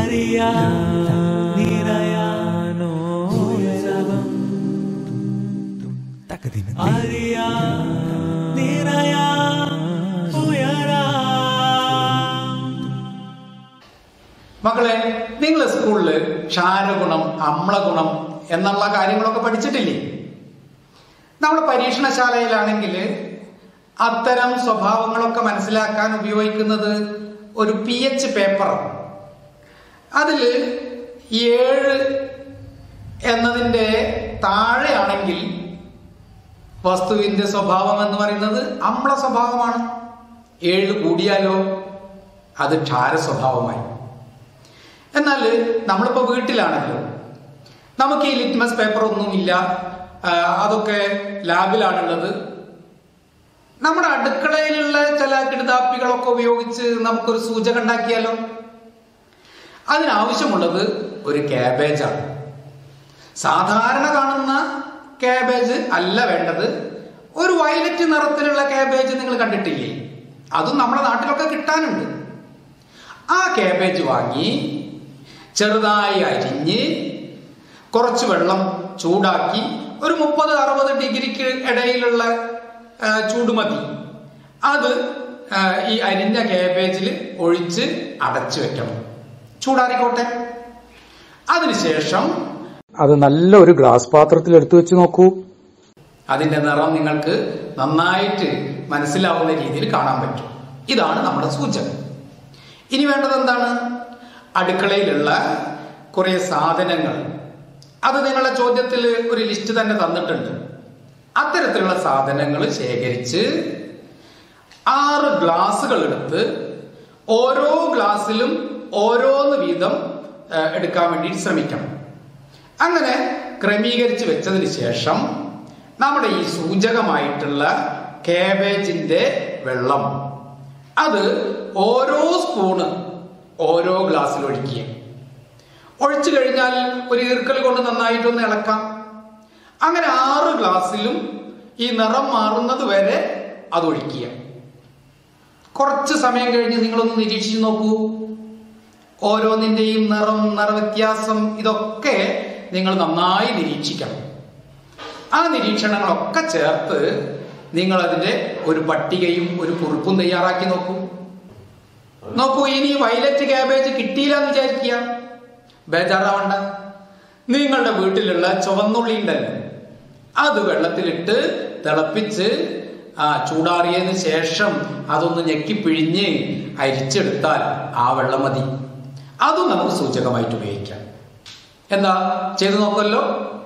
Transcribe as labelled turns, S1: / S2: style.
S1: നിറയാനോ ഉത്സവം അറിയാ നിറയാ ഉയരാ
S2: മക്കളെ നിങ്ങൾ സ്കൂളിൽ ക്ഷാരഗുണം അമ്ലഗുണം എന്നുള്ള കാര്യങ്ങളൊക്കെ പഠിച്ചിട്ടില്ലേ നമ്മൾ പരീക്ഷണശാലയിലാണെങ്കിൽ അത്തരം സ്വഭാവങ്ങളൊക്കെ മനസ്സിലാക്കാൻ ഉപയോഗിക്കുന്നത് ഒരു പി എച്ച് പേപ്പറാണ് അതിൽ ഏഴ് എന്നതിൻ്റെ താഴെയാണെങ്കിൽ വസ്തുവിന്റെ സ്വഭാവം എന്ന് പറയുന്നത് അമ്ല സ്വഭാവമാണ് ഏഴ് കൂടിയാലോ അത് ക്ഷാര സ്വഭാവമായി എന്നാൽ നമ്മളിപ്പോൾ വീട്ടിലാണല്ലോ നമുക്ക് ഈ ലിറ്റ്മസ് പേപ്പർ ഒന്നുമില്ല ആ, അതൊക്കെ ലാബിലാണുള്ളത് നമ്മുടെ അടുക്കളയിലുള്ള ചില കിടുതാപ്പികളൊക്കെ ഉപയോഗിച്ച് നമുക്കൊരു സൂചക ഉണ്ടാക്കിയാലോ അതിനാവശ്യമുള്ളത് ഒരു ക്യാബേജാണ് സാധാരണ കാണുന്ന ക്യാബേജ് അല്ല വേണ്ടത് ഒരു വയലറ്റ് നിറത്തിലുള്ള ക്യാബേജ് നിങ്ങൾ കണ്ടിട്ടില്ലേ അതും നമ്മുടെ നാട്ടിലൊക്കെ കിട്ടാനുണ്ട് ആ ക്യാബേജ് വാങ്ങി ചെറുതായി അരിഞ്ഞ് കുറച്ച് വെള്ളം ചൂടാക്കി ഒരു മുപ്പത് അറുപത് ഡിഗ്രിക്ക് ഇടയിലുള്ള ആ, ചൂട് മതി അത് ആ, ഈ അരിഞ്ഞ ക്യാബേജിൽ ഒഴിച്ച് അടച്ചു വെക്കണം ചൂടാറിക്കോട്ടെ അതിനുശേഷം
S3: അത് നല്ല ഒരു ഗ്ലാസ് പാത്രത്തിൽ എടുത്തു വെച്ച് നോക്കൂ
S2: അതിന്റെ നിറം നിങ്ങൾക്ക് നന്നായിട്ട് മനസ്സിലാവുന്ന രീതിയിൽ കാണാൻ പറ്റും ഇതാണ് നമ്മുടെ സൂചന ഇനി വേണ്ടത് എന്താണ് അടുക്കളയിലുള്ള കുറെ സാധനങ്ങൾ അത് നിങ്ങളുടെ ചോദ്യത്തിൽ ഒരു ലിസ്റ്റ് തന്നെ തന്നിട്ടുണ്ട് അത്തരത്തിലുള്ള സാധനങ്ങൾ ശേഖരിച്ച് ആറ് ഗ്ലാസുകൾ എടുത്ത് ഓരോ ഗ്ലാസ്സിലും ഓരോന്ന് വീതം ആ, എടുക്കാൻ വേണ്ടി ശ്രമിക്കണം അങ്ങനെ ക്രമീകരിച്ച് വെച്ചതിന് ശേഷം നമ്മുടെ ഈ സൂചകമായിട്ടുള്ള കാബേജിന്റെ വെള്ളം അത് ഓരോ സ്പൂണ് ഓരോ ഗ്ലാസ്സിൽ ഒഴിക്കുക ഒഴിച്ചു കഴിഞ്ഞാൽ ഒരു ഈർക്കൽ കൊണ്ട് നന്നായിട്ടൊന്ന് ഇളക്കാം അങ്ങനെ ആറ് ഗ്ലാസ്സിലും ഈ നിറം മാറുന്നത് വരെ അത് ഒഴിക്കുക കുറച്ച് സമയം കഴിഞ്ഞ് നിങ്ങളൊന്ന് നിരീക്ഷിച്ച് നോക്കൂ ഓരോന്നിന്റെയും നിറം നിറവ്യത്യാസം ഇതൊക്കെ നിങ്ങൾ നന്നായി നിരീക്ഷിക്കണം ആ നിരീക്ഷണങ്ങളൊക്കെ ചേർത്ത് നിങ്ങൾ അതിന്റെ ഒരു പട്ടികയും ഒരു കുറിപ്പും തയ്യാറാക്കി നോക്കൂ നോക്കൂ ഇനി വയലറ്റ് ക്യാബേജ് കിട്ടിയില്ല എന്ന് വിചാരിക്കുക ബേജാറാവണ്ട നിങ്ങളുടെ വീട്ടിലുള്ള ചുവന്നുള്ളി ഉണ്ടല്ലോ അത് വെള്ളത്തിലിട്ട് തിളപ്പിച്ച് ആ ചൂടാറിയതിന് ശേഷം അതൊന്ന് ഞെക്കിപ്പിഴിഞ്ഞ് അരിച്ചെടുത്താൽ ആ വെള്ളം മതി അതും നമുക്ക് സൂചകമായിട്ട് ഉപയോഗിക്കാം എന്താ ചെയ്തു നോക്കല്ലോ